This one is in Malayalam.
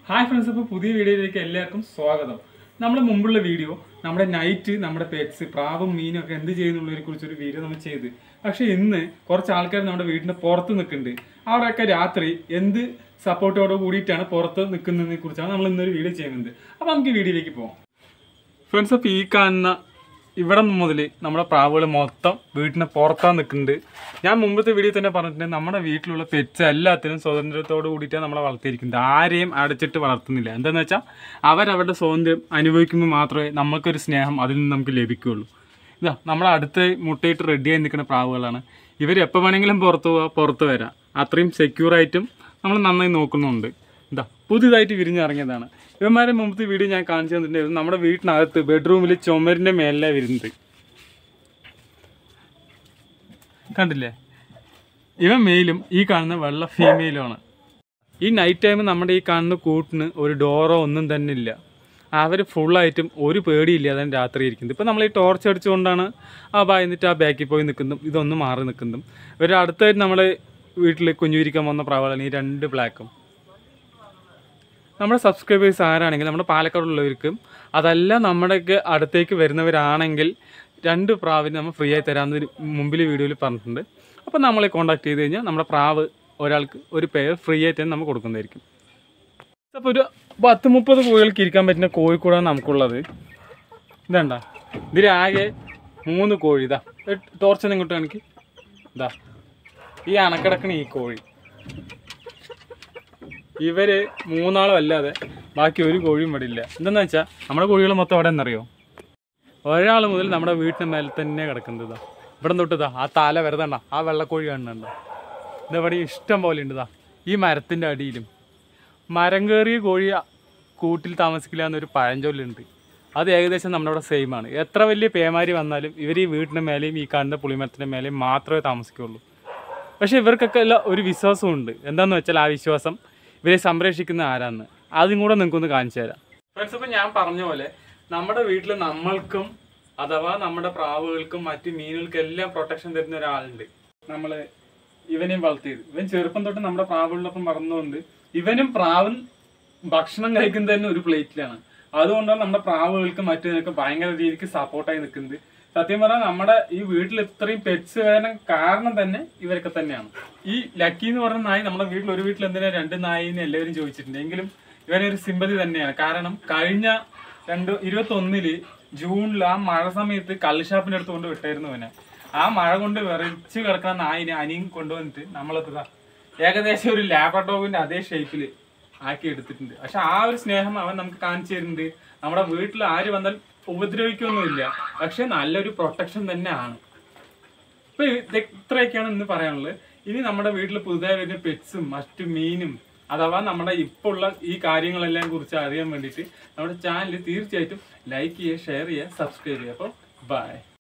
ഹായ് ഫ്രണ്ട്സ് അപ്പോൾ പുതിയ വീഡിയോയിലേക്ക് എല്ലാവർക്കും സ്വാഗതം നമ്മൾ മുമ്പുള്ള വീഡിയോ നമ്മുടെ നൈറ്റ് നമ്മുടെ പെറ്റ്സ് പ്രാവും മീനും ഒക്കെ എന്ത് ചെയ്യുന്നുള്ളതിനെ കുറിച്ചൊരു വീഡിയോ നമ്മൾ ചെയ്ത് പക്ഷേ ഇന്ന് കുറച്ച് ആൾക്കാർ നമ്മുടെ വീടിൻ്റെ പുറത്ത് നിൽക്കുന്നുണ്ട് അവരൊക്കെ രാത്രി എന്ത് സപ്പോർട്ടോട് കൂടിയിട്ടാണ് പുറത്ത് നിൽക്കുന്നതിനെ കുറിച്ചാണ് നമ്മൾ ഇന്നൊരു വീഡിയോ ചെയ്യുന്നത് അപ്പോൾ നമുക്ക് ഈ വീഡിയോയിലേക്ക് പോകാം ഫ്രണ്ട്സ് അപ്പോൾ ഈ കാണുന്ന ഇവിടെ മുതൽ നമ്മുടെ പ്രാവുകൾ മൊത്തം വീട്ടിന് പുറത്താണ് നിൽക്കുന്നുണ്ട് ഞാൻ മുമ്പത്തെ വീഡിയോ തന്നെ പറഞ്ഞിട്ടുണ്ട് നമ്മുടെ വീട്ടിലുള്ള പെറ്റ്സ് എല്ലാത്തിനും സ്വാതന്ത്ര്യത്തോട് കൂടിയിട്ടാണ് നമ്മളെ വളർത്തിയിരിക്കുന്നത് ആരെയും അടച്ചിട്ട് വളർത്തുന്നില്ല എന്താണെന്ന് വെച്ചാൽ അവരവരുടെ സ്വാതന്ത്ര്യം അനുഭവിക്കുമ്പോൾ മാത്രമേ നമുക്കൊരു സ്നേഹം അതിൽ നിന്ന് നമുക്ക് ലഭിക്കുകയുള്ളൂ ഇതാ നമ്മളെ അടുത്ത് മുട്ടയിട്ട് റെഡിയായി നിൽക്കുന്ന പ്രാവുകളാണ് ഇവർ എപ്പോൾ വേണമെങ്കിലും പുറത്ത് പോവാം പുറത്ത് വരാം അത്രയും സെക്യൂറായിട്ടും നമ്മൾ നന്നായി നോക്കുന്നുണ്ട് ഇതാ പുതിയതായിട്ട് വിരിഞ്ഞിറങ്ങിയതാണ് ഇവന്മാരെ മുമ്പത്തെ വീഡിയോ ഞാൻ കാണിച്ചു തന്നിട്ടുണ്ടായിരുന്നു നമ്മുടെ വീട്ടിനകത്ത് ബെഡ്റൂമിൽ ചുമരിൻ്റെ മേലെ വരുന്നത് കണ്ടില്ലേ ഇവൻ മെയിലും ഈ കാണുന്ന വെള്ള ഫീമെയിലുമാണ് ഈ നൈറ്റ് ടൈം നമ്മുടെ ഈ കാണുന്ന കൂട്ടിന് ഒരു ഡോറോ ഒന്നും തന്നെ ഇല്ല അവർ ഫുള്ളായിട്ടും ഒരു പേടിയില്ല അതാണ് രാത്രി ഇരിക്കുന്നത് ഇപ്പം നമ്മൾ ഈ ടോർച്ച് അടിച്ചുകൊണ്ടാണ് ആ ഭയന്നിട്ട് ആ ബാക്കിൽ പോയി നിൽക്കുന്നതും ഇതൊന്നും മാറി നിൽക്കുന്നതും ഇവർ അടുത്തായിട്ട് നമ്മളെ വീട്ടിൽ കുഞ്ഞുരിക്കാൻ വന്ന പ്രാവളാണ് ഈ രണ്ട് ബ്ലാക്കും നമ്മുടെ സബ്സ്ക്രൈബേഴ്സ് ആരാണെങ്കിൽ നമ്മുടെ പാലക്കാടുള്ളവർക്കും അതല്ല നമ്മുടെയൊക്കെ അടുത്തേക്ക് വരുന്നവരാണെങ്കിൽ രണ്ട് പ്രാവിന് നമ്മൾ ഫ്രീ ആയി തരാമെന്ന് മുമ്പിൽ വീഡിയോയിൽ പറഞ്ഞിട്ടുണ്ട് അപ്പോൾ നമ്മളെ കോൺടാക്ട് ചെയ്ത് കഴിഞ്ഞാൽ നമ്മുടെ പ്രാവ് ഒരാൾക്ക് ഒരു പേർ ഫ്രീ ആയിട്ട് തന്നെ നമ്മൾ കൊടുക്കുന്നതായിരിക്കും അപ്പോൾ ഒരു പത്ത് മുപ്പത് കോഴികൾക്ക് ഇരിക്കാൻ പറ്റുന്ന കോഴിക്കൂടാണ് നമുക്കുള്ളത് ഇതണ്ട ഇതിലാകെ മൂന്ന് കോഴി ഇതാ ടോർച്ച് ഇങ്ങോട്ട് കാണിക്ക് ഇതാ ഈ അണക്കിടക്കണ ഈ കോഴി ഇവര് മൂന്നാളും അല്ലാതെ ബാക്കി ഒരു കോഴിയും ഇവിടെ ഇല്ല എന്താന്ന് വെച്ചാൽ നമ്മുടെ കോഴികൾ മൊത്തം അവിടെ എന്നറിയോ ഒരാൾ മുതൽ നമ്മുടെ വീട്ടിന് മേലെ തന്നെ കിടക്കുന്നത് ഇതാ ഇവിടെ തൊട്ടിതാ ആ തല വരുതണ്ട ആ വെള്ളക്കോഴി കാണുന്നുണ്ടോ ഇതെവിടെ ഇഷ്ടം പോലെ ഉണ്ട് ഇതാ ഈ മരത്തിൻ്റെ അടിയിലും മരം കയറിയ കോഴി കൂട്ടിൽ താമസിക്കില്ല എന്നൊരു പഴഞ്ചൊല്ലുണ്ട് അത് ഏകദേശം നമ്മുടെ അവിടെ സെയിം ആണ് എത്ര വലിയ പേമാരി വന്നാലും ഇവർ ഈ വീടിൻ്റെ മേലെയും ഈ കാണുന്ന പുളിമരത്തിൻ്റെ മേലെയും മാത്രമേ താമസിക്കുള്ളൂ പക്ഷേ ഇവർക്കൊക്കെ എല്ലാം ഒരു വിശ്വാസമുണ്ട് എന്താന്ന് വെച്ചാൽ ആ വിശ്വാസം ഇവരെ സംരക്ഷിക്കുന്ന ആരാന്ന് അതും കൂടെ നിങ്ങൾക്കൊന്ന് കാണിച്ചു തരാം ഫ്രണ്ട്സ് ഇപ്പം ഞാൻ പറഞ്ഞ പോലെ നമ്മുടെ വീട്ടിൽ നമ്മൾക്കും അഥവാ നമ്മുടെ പ്രാവുകൾക്കും മറ്റു മീനുകൾക്കും എല്ലാം പ്രൊട്ടക്ഷൻ തരുന്ന ഒരാളുണ്ട് നമ്മൾ ഇവനെയും വളർത്തിയത് ഇവൻ ചെറുപ്പം തൊട്ട് നമ്മുടെ പ്രാവുകളിലൊപ്പം വളർന്നുകൊണ്ട് ഇവനും പ്രാവും ഭക്ഷണം കഴിക്കുന്നത് തന്നെ ഒരു പ്ലേറ്റിലാണ് അതുകൊണ്ടാണ് നമ്മുടെ പ്രാവുകൾക്ക് മറ്റു ഭയങ്കര രീതിക്ക് സപ്പോർട്ടായി നിൽക്കുന്നത് സത്യം പറഞ്ഞാൽ നമ്മുടെ ഈ വീട്ടിൽ ഇത്രയും പെറ്റ്സ് വരാൻ കാരണം തന്നെ ഇവരൊക്കെ തന്നെയാണ് ഈ ലക്കി എന്ന് പറഞ്ഞ നായി നമ്മുടെ വീട്ടിൽ ഒരു വീട്ടിൽ എന്തിനാ രണ്ട് നായിന്ന് എല്ലാവരും ചോദിച്ചിട്ടുണ്ട് എങ്കിലും ഇവനൊരു സിമ്പതി തന്നെയാണ് കാരണം കഴിഞ്ഞ രണ്ട് ഇരുപത്തി ഒന്നില് ജൂണിൽ ആ മഴ സമയത്ത് കള്ളുഷാപ്പിന്റെ അടുത്ത് കൊണ്ട് വിട്ടായിരുന്നു ഇവനെ ആ മഴ കൊണ്ട് വിറച്ച് കിടക്കുന്ന നായിനെ അനിയും കൊണ്ടുവന്നിട്ട് നമ്മളെത്തുക ഏകദേശം ഒരു ലാപ്ടോപ്പിന്റെ അതേ ഷേപ്പില് ആക്കി എടുത്തിട്ടുണ്ട് പക്ഷെ ആ ഒരു സ്നേഹം അവൻ നമുക്ക് കാണിച്ചു തരുന്നുണ്ട് നമ്മുടെ വീട്ടിൽ ആര് വന്നാൽ ഉപദ്രവിക്കൊന്നുമില്ല പക്ഷെ നല്ലൊരു പ്രൊട്ടക്ഷൻ തന്നെയാണ് ഇപ്പൊ ഇത് ഇത്രയൊക്കെയാണ് ഇന്ന് പറയാനുള്ളത് ഇനി നമ്മുടെ വീട്ടിൽ പുതുതായി വരുന്ന പെറ്റ്സും മറ്റു മീനും അഥവാ നമ്മുടെ ഇപ്പോൾ ഉള്ള ഈ കാര്യങ്ങളെല്ലാം കുറിച്ച് അറിയാൻ വേണ്ടിയിട്ട് നമ്മുടെ ചാനൽ തീർച്ചയായിട്ടും ലൈക്ക് ചെയ്യുക ഷെയർ ചെയ്യുക സബ്സ്ക്രൈബ് ചെയ്യുക അപ്പോൾ ബൈ